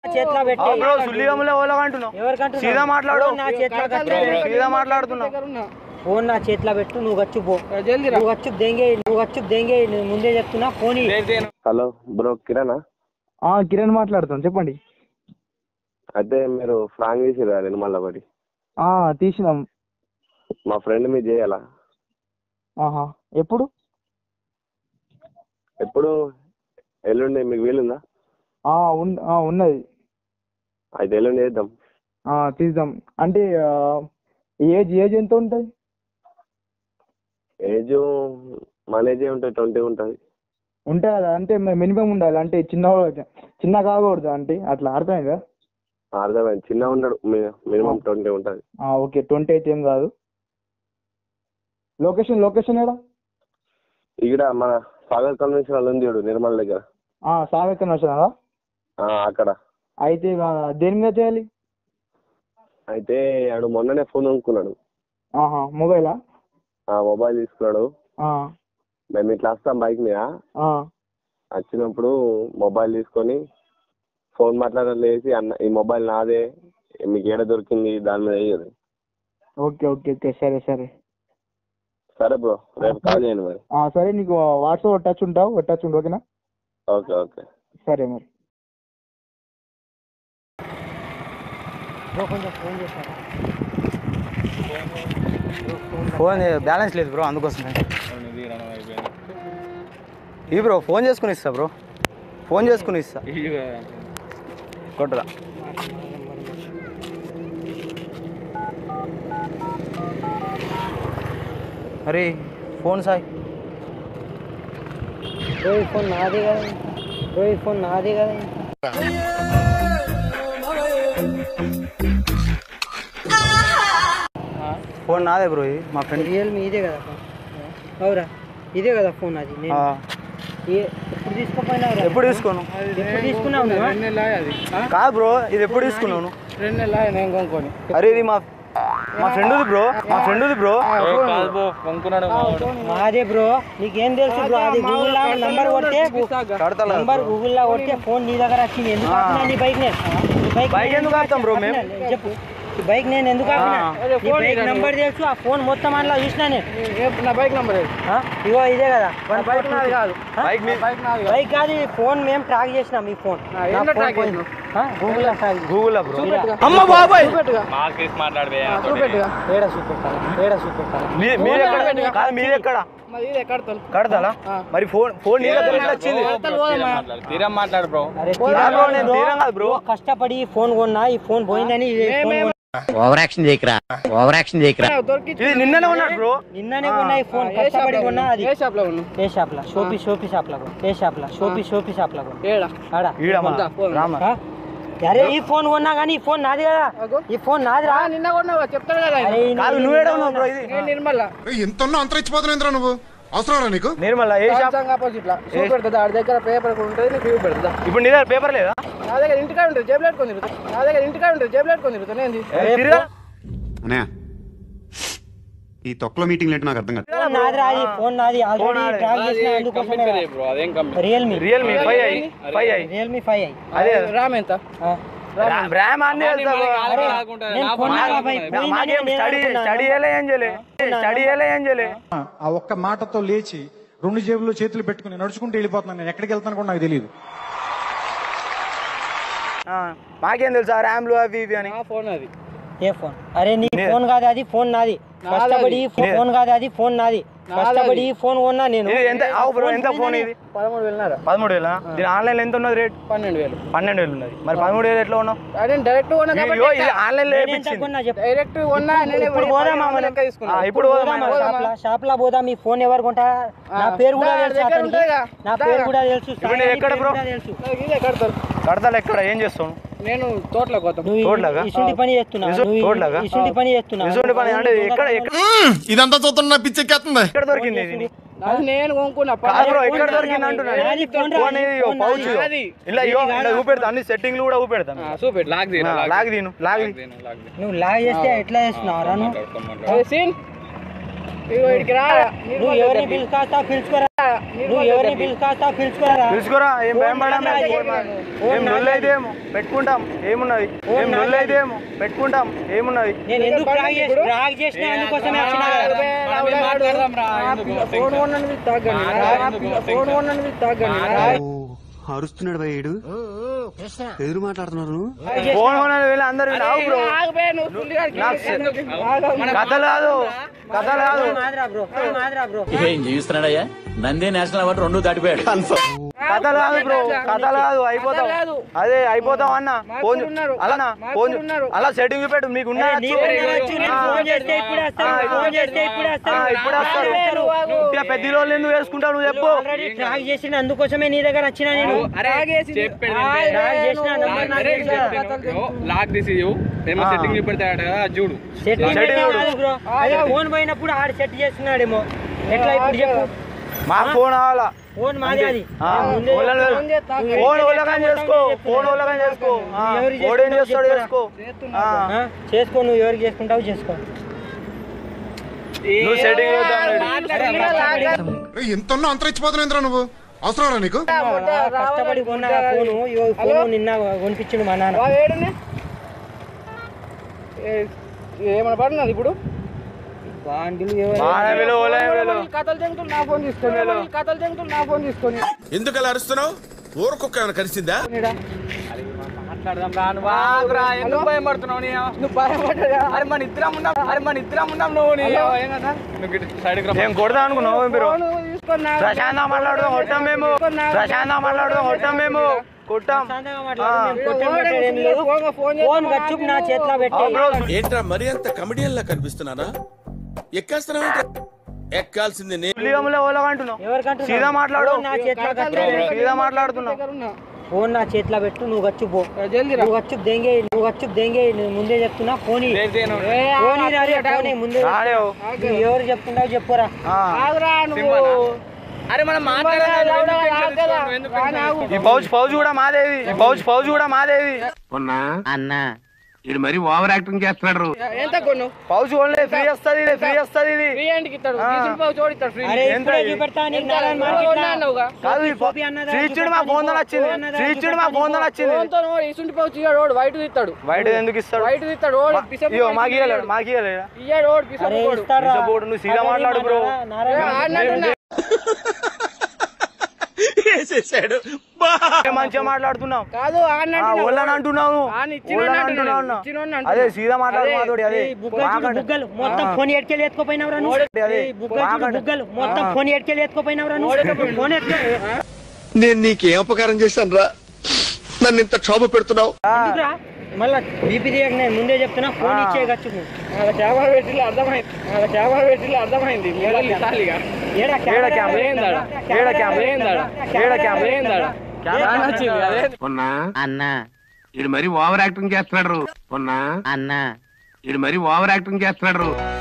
చేతిలో పెట్టి ఆ బ్రో సుల్లిగములే ఓలగంటున్నావు ఎవరికంటున్నావు? సీదా మాట్లాడు ఫోన్ నా చేతిలో కట్టు. సీదా మాట్లాడుతున్నావు ఫోన్ నా చేతిలో పెట్టు నువ్వు వచ్చి పో నువ్వు వచ్చి దెంగే నువ్వు వచ్చి దెంగే నేను ముందే చెప్తున్నా ఫోన్ ఇయ్యి. హలో బ్రో కిరణా ఆ కిరణ్ మాట్లాడుతాను చెప్పండి అయితే మీరు ఫ్రాంగ్ చేసిరా నిర్మల్ ఒకటి ఆ తీసినాం మా ఫ్రెండ్ మీరు చేయాలా ఆహా ఎప్పుడు ఎప్పుడు ఎల్లుండి మీకు వీలుందా ఆ ఉన్ ఆ, ఉన్నది అయితే ఎల్లుండి చేద్దాం ఆ తీద్దాం అంటే ఆ, ఏజ్ ఏజ్ ఎంత ఉంటుంది ఏజ్ మన ఏజ్ ఉంటుంది ట్వంటీ ఉంటుంది ఉంటుంది కదా అంటే మినిమం ఉండాలి అంటే చిన్న చిన్న కాకూడదు అంటే అట్లా అర్థమైందా అర్థమైంది చిన్న ఉన్నాడు మినిమం ట్వంటీ ఉంటుంది ఆ, ఓకే ట్వంటీ అయితే ఏం కాదు లొకేషన్ లొకేషన్ ఏడా ఇక్కడ మన సాగర్ కన్వెన్షన్ హాల్ ఉంది చూడు నిర్మల్ దగ్గర సామెత వచ్చినారా ఆ, అక్కడ అయితే ఆ, దేని మీద చేయాలి అయితే ఆడు మొన్ననే ఫోన్ కొనుక్కున్నాడు ఆహా మొబైలా ఆ మొబైల్ తీసుకున్నాడు ఆ, మేము ఇట్లా వస్తాం బైక్ మీద ఆ, వచ్చినప్పుడు మొబైల్ తీసుకొని ఫోన్ మాట్లాడలేసి అన్న ఈ మొబైల్ నాదే మీకు ఏడ దొరికింది దాని మీద వేయదు ఓకే ఓకే ఓకే సరే సరే సరే బ్రో రేపు కాల్ చేయండి మరి ఆ, సరే నీకు వాట్సాప్ టచ్ ఉంటావు టచ్ ఉండు ఓకేనా ఓకే ఓకే సరే మరి బ్రో కొంచెం ఫోన్ చేస్తారా ఫోన్ బ్యాలెన్స్ లేదు బ్రో అందుకోసం ఈ బ్రో ఫోన్ చేసుకుని ఇస్తా బ్రో ఫోన్ చేసుకుని ఇస్తా కొట్టదా అరే ఫోన్ సాయి బ్రో ఈ ఫోన్ నాదే కదా ఇంకా. బ్రో ఈ ఫోన్ నాదే కదా ఇంకా. ఫోన్ నాదే బ్రో ఇది మా ఫ్రెండ్ రియల్మీ ఇదే కదా ఫోన్ అవురా ఇదే కదా ఫోన్ అది నేను ఏ- ఎప్పుడు తీసుకోపోయినావురా ఎప్పుడు తీసుకోను ఎప్పుడు తీసుకున్నావు నువ్వు? కాదు బ్రో ఇది ఎప్పుడు తీసుకున్నాను రెండు నెలలు నేను కొనుక్కొని అరే ఇది మా మా ఫ్రెండ్ది బ్రో మా ఫ్రెండ్ది బ్రో కొనుక్కున్నాడు మాదే బ్రో నీకేం తెలుసు బ్రో అది గూగుల్ లో నంబర్ కొడితే కడతలే నంబర్ గూగుల్ లో కొడితే ఫోన్ నీ దగ్గర వచ్చింది ఎందుకు ఆపినా నీ బైక్ నేను నీ బైక్ బైక్ ఎందుకు ఆపుతాం బ్రో మేము? ఆపినా, చెప్పు ఈ బైక్ నేను ఎందుకు ఆపినా నీ బైక్ నంబర్ తెలుసు ఆ ఫోన్ మొత్తం అందులో చూసినా నేను నా బైక్ నెంబర్ ఆ? ఇగో ఇదే కదా వన్ బైక్ నాది కాదు బైక్ మీ బైక్ నాది బైక్ కాదు ఈ ఫోన్ మేము ట్రాక్ చేసినాం ఈ ఫోన్ ఆ, ఏంటో track చేసినావు? గూగుల్ లో ట్రాక్ గూగుల్ బ్రో చూపెట్టుగా అమ్మ బాబాయ్ చూపెట్టుగా చూపెట్టుగా ఏడా చూపెట్టాలి ఏడా చూపెట్టాలి మీ- మీరు ఎక్కడ కాదు మీరు ఎక్కడ మరి ఇది ఎక్కడ తోలు? కడతాలా మరి ఫోన్ ఫోన్ నీ దగ్గర నుంచి వచ్చింది అవతల పోదామా? అరే రా బ్రో, నేను తీరం కాదు బ్రో. కష్టపడి ఈ ఫోన్ కొన్నా ఈ ఫోన్ పోయిందని ఈ ఫోన్ కొన్నా. ఓవర్ యాక్షన్ చేయకరా ఓవర్ యాక్షన్ చేయకరా దొరికి ఇది నిన్ననే ఉన్నాడు బ్రో నిన్ననే కొన్నా ఈ ఫోన్ ఏ షాప్ కష్టపడి లో కొన్నా అది ఏ షాప్ లో ఉన్నావు ఏ షాప్ లా షోపీ షోపీ షాప్ లా కొన్నా. ఏ షాప్ లా షోపీ షోపీ షాప్ లా కొన్నా. ఏడా ఆడ ఈడ మన వద్దా, పోదాం. రామ ఆ? అరే ఈ ఫోన్ కొన్నా కానీ ఈ ఫోన్ నాది కదా అగో. ఈ ఫోన్ నాది రా ఆ, నిన్న కొన్నావు చెప్తాడు కదా ఆయన. అరే ఈ- కాదు ఈ- నువ్వేడా ఉన్నావు బ్రో ఇది నేను నిర్మల ఎంత ఉన్నా అంతరించిపోతున్నావు నువ్వు అవసరం నీకు నిర్మల ఏ షాప్ సామ్సంగ్ ఆపోజిట్ లా షూ పెడుతుందా ఆడి దగ్గర పేపర్ కూడా ఉంటుంది నీకు ఇవి పెడుతుందా ఇప్పుడు నీ దగ్గర పేపర్ లేదా నా దగ్గర ఇంటికాడ ఉంటుంది జేబులో పెట్టుకొని తిరుగుతా నా దగ్గర ఇంటికాడ ఉంటుంది జేబులో పెట్టుకొని తిరుగుతాను ఏంది ఏ, తిరగా అన్నయ్య ఈ తొక్కల మీటింగ్లు ఏంటి నాకు అర్థం కాదు ఫోన్ నాది రా ఈ ఫోన్ నాది ఆల్రెడీ ట్రాక్ చేసిన అందుకోసమే Realme Realme five I five I Realme five I అదే రామ్ ఎంత ర్యామ్- ర్యామ్ అన్ని తెలుసా బ్రో? నేను కొన్నా రా భయ్, మా- పోయిందని మాకేం నేను స్టడీ అనుకున్నాను. స్టడీ చేయలే ఏం చేయలే స్టడీ చేయలే ఏం చేయలే ఆ ఒక్క మాటతో లేచి రెండు జేబుల్లో చేతులు పెట్టుకుని నడుచుకుంటూ వెళ్ళిపోతున్నాను నేను ఎక్కడికి వెళ్తాను కూడా నాకు తెలియదు ఆ, మాకేం తెలుసా ర్యామ్లు అవి ఇవి అని నా ఫోన్ అది ఏ ఫోన్ అరే నీ ఫోన్ కాదు అది ఫోన్ నాది కష్టపడి ఈ ఫో- ఫోన్ కాదు అది ఫోన్ నాది కష్టపడి ఈ ఫోన్ కొన్నా నేను ఇది ఎంత ఆవు బ్రో ఎంత ఫోన్ ఇది పదమూడు వేలున్నారా పదమూడు వేల దీని ఆన్లైన్ ఎంత ఉన్నది రేట్ పన్నెండు వేలు పన్నెండు వేలు ఉన్నది మరి పదమూడు వేలు ఎట్లా ఉన్నావు అదే డైరెక్ట్ కొన్నా అయ్యో ఇది ఆన్లైన్ లో నేను ఎంత వేయించింది కొన్నా చెప్పు డైరెక్ట్ కొన్నా నేనే ఇప్పుడు పోదామా మనం? లెక్క తీసుకున్నా ఆ, ఇప్పుడు పోదామా? పోదామా షాప్ లా షాప్ లా పోదాం ఈ ఫోన్ ఎవరు కొంటా నా పేరు కూడా దా, తెలుసు దగ్గర అతనికి ఉంటుందిగా. నా దా. పేరు కూడా తెలుసు ఇప్పుడు సాయి ఎక్కడ పేరు బ్రో? కూడా తెలుసు ఇదే కడతారు కడతాలు ఎక్కడ ఏం చేస్తావు నేను తోటలో పోతాం నువ్వు తోటలాగా? ఇసుంటి పని చేస్తున్నావు ఇసు- నువ్వు తోటలాగా? ఇసుంటి పని చేస్తున్నావు ఇసుంటి పని అంటే ఎక్కడ ఎక్కడ ఇదంతా చూస్తున్నా పిచ్చెక్కేస్తుంది ఎక్కడ దొరికింది ఇది అది నేను కొనుక్కున్నా కాదు బ్రో ఫోన్ ఎక్కడ నాది, దొరికింది అంటున్నా నాది ఫోన్ ఫోన్ నాది, ఇది ఫోన్ పౌచ్ నాది. ఇలా ఇగో ఇలా చూపెడతా అన్ని సెట్టింగ్లు కూడా చూపెడతాను చూపెట్టు లాగ్ లాగ్ దీను లాగ్ తీ. నువ్వు లాగ్ చేస్తే ఎట్లా చేస్తున్నావు రా నువ్వు సీన్ ఇగో ఇక్కడికి రా నువ్వు ఎవరిని పిలుచుకొస్తావు పిలుచుకోరా నువ్వు ఎవరిని పిలుచుకొస్తా పిలుచుకోరా పిలుచుకోరా ఏం భయం పడా ఫోన్ ఏం లొల్లి అయితే ఏమో పెట్టుకుంటాం ఏమున్నది ఏం లొల్లి అయితే ఏమో పెట్టుకుంటాం ఏమున్నది నేను ఎందుకు డ్రాగ్ చేసి డ్రాగ్ చేసిన అందుకోసమే వచ్చినా కదా. ఫోన్ కొన్నాను తగ్గండి ఫోన్ కొన్నాను తగ్గండి అరుస్తున్నాడు భయ్యుడు ఎదురు మాట్లాడుతున్నారు ఫోన్ కొనాలి వీళ్ళు అందరూ వీళ్ళు ఆగు బ్రో కథలు కాదు కథలు కాదు ఫోన్ మాదిరా బ్రో ఫోన్ మాదిరా బ్రో ఏం జీవిస్తున్నాడయ్యా నందే నేషనల్ అవార్డు రెండు దాటిపోయాడు కథలు కాదు బ్రో కథలు కాదు అయిపోతాం అదే అయిపోతాం అన్న ఫోన్ అలా ఫోన్ అలా సెట్టింగ్ పెట్టు మీకు నీ ఊరిలో వచ్చి నేను ఫోన్ చేస్తే ఇప్పుడే వస్తారు ఫోన్ చేస్తే ఇప్పుడే వస్తారు ఇప్పుడు వస్తారు ఇట్లా పెద్ద రోజులు ఎందుకు వేసుకుంటావు నువ్వు చెప్పు ఆల్రెడీ ట్రాక్ చేసిన అందుకోసమే నీ దగ్గర వచ్చిన నేను ట్రాక్ చేసిన నంబర్ నాకు తెలుసు కదా. లాక్ తీసి ఏమో సెట్టింగ్ చూపెడతాడట కదా అది చూడు సెట్ సెట్ చూడు. కాదు బ్రో అదే ఫోన్ పోయినప్పుడు ఆడు సెట్ చేస్తున్నాడేమో ఎట్లా ఇప్పుడు చెప్పు మాకు ఫోన్ కావాలా ఫోన్ మాది అది ఆ, నేను ముందే ఫోన్ లేదు. చెప్తున్నా. ఫోన్ వాళ్ళకని చేసుకో ఫోన్ వాళ్ళకని చేసుకో ఆ, ఎవరు వాడు ఏం చేస్తాడు చేసుకుంటావు చేసుకో ఆ, ఆ, చేసుకో నువ్వు ఎవరికి చేసుకుంటావు చేసుకో నువ్వు సెట్టింగ్ చేద్దాం ఎంత అంతరించిపోతున్నావు నువ్వు అవసరం నీకు కష్టపడి కొన్న ఫోను ఇగో ఈ ఫోను నిన్న కొనిపించిండు మా నాన్న ఏమైనా పడినది ఇప్పుడు బాండిలు ఎవరు బాగా విలువ ఓలే విలువ. కథలు జంతులు నా ఫోన్ తీసుకొని కథలు జంతులు నా ఫోన్ తీసుకొని ఎందుకు అలా అరుస్తున్నావు ఊరుకొక్క ఏమైనా కలిసిందా ఆగురా, ఎందుకు భయపడుతున్నావు నీ? నువ్వు భయపడ్డా అరే మన ఇద్దరం ఉన్నాం అరే మన ఇద్దరం ఉన్నాం నువ్వు నీ సైడ్కి రా నేను కొడదాం అనుకున్నావు మీరు ఫోన్ తీసుకొని నా- ప్రశాంతంగా మాట్లాడదాం కొట్టాం మేము ప్రశాంతంగా మాట్లాడదాం కొట్టాం మేము కొట్టాం ప్రశాంతంగా మాట్లాడు, మేము కొట్టం కొట్టడం ఏం లేదు. ఫోన్ ఫోన్ ఫోన్ గచ్చుకు నా చేతిలో పెట్టి బ్రో ఏంట్రా మరి అంత కమెడియన్ లా కనిపిస్తున్నానా ఎక్కేస్తున్నావు ఎక్కాల్సింది నేను పులిగములే ఓలగంటున్నావు ఎవరికంటున్నావు? సీదా మాట్లాడు ఫోన్ నా చేతిలో కట్టు. సీదా మాట్లాడుతున్నావు ఉన్నా. ఫోన్ నా చేతిలో పెట్టు నువ్వు గచ్చు పో జల్దీ రా. నువ్వు గచ్చు దెంగే నువ్వు గచ్చు దెంగే నేను ముందే చెప్తున్నా ఫోన్ ఏ, ఫోన్ ఫోన్ ముందే రాలేవు నువ్వు ఎవరు చెప్తున్నావు చెప్పురా ఆ. ఆగురా నువ్వు అరే మనం ఈ పౌచ్ పౌచ్ కూడా మాదేది ఈ పౌచ్ పౌచ్ కూడా మాదేది అన్నా ఇది మరి ఓవర్ యాక్టింగ్ చేస్తున్నాడు ఎంత కొను పౌచ్ ఓన్లీ ఫ్రీ వస్తుంది ఇది ఫ్రీ వస్తుంది ఇది ఫ్రీ హ్యాండ్కి ఇస్తాడు తీసుకుని పోయి చోడిస్తాడు ఫ్రీ అరే ఎంత ఇప్పుడే ఇది? చూపెడతా నీకు నారాయణ మార్కెట్ కొన్నా అన్నావుగా. కాదు ఈ కాపీ అన్నదా? ఫ్రీ ఇచ్చుడు మా ఫోన్ వచ్చింది ఫ్రీ ఇచ్చుడు మా ఫోన్ వచ్చింది ఫోన్తో నువ్వు ఇసుంటి పోవచ్చు ఇయ్యాడు ఓడు వైట్ తీస్తాడు బయట ఎందుకు ఇస్తాడు వైట్ తీస్తాడు ఓడు పిసపు ఇయ్యో మాకు ఇయ్యలేడు మాకు ఇయ్యలేడు ఇయ్యాడు ఓడు అరే పిసపు ఓడు ఇస్తారా? పోడు నువ్వు సీదా మాట్లాడు బ్రో నారాయణ ఆడినట్టున్నా. వేసేసాడు మంచిగా మాట్లాడుతున్నావు కాదు ఆడినట్టున్నా. ఒళ్ళని అంటున్నావు ఆడిని ఇచ్చినోడిని ఒళ్ళని అంటున్నా. అంటున్నావు ఇచ్చినోడిని అదే అంటున్నా. సీదా మాట్లాడు అదే, మాతోటి అదే ఈ బుగ్గలు చూడు, మాకంటే- బుగ్గలు మొత్తం ఫోన్ ఎట్టుకెళ్ళి ఎత్తుకోపోయినవరా నువ్వు అదే. ఈ బుగ్గలు చూడు, మాకంటే- బుగ్గలు మొత్తం ఫోన్ ఎట్టుకెళ్ళి ఎత్తుకోపోయినవరా నువ్వు ఫోన్ ఎత్తుకో నేను నీకేం అపకారం చేశాను రా నన్ను ఇంత క్షోభ పెడుతున్నావు ఎందుకురా మళ్ళా బీపీ రియాక్ట్ నేను ముందే చెప్తున్నా ఫోన్ ఇచ్చే గచ్చు వాళ్ళ కెమెరా పెట్టిలో అర్థమైంది వాళ్ళ కెమెరా పెట్టిలో అర్థమైంది మొదలు ఖాళీగా ఏడా ఏడ కెమెరా ఏందాడ? ఏడ కెమెరా ఏందాడ? ఏడ కెమెరా ఏందాడ? కెమెరా వచ్చింది అదే ఉన్నా అన్నా ఇది మరి ఓవర్ యాక్టింగ్ చేస్తున్నాడు ఉన్నా అన్నా ఇది మరి ఓవర్ యాక్టింగ్ చేస్తున్నాడు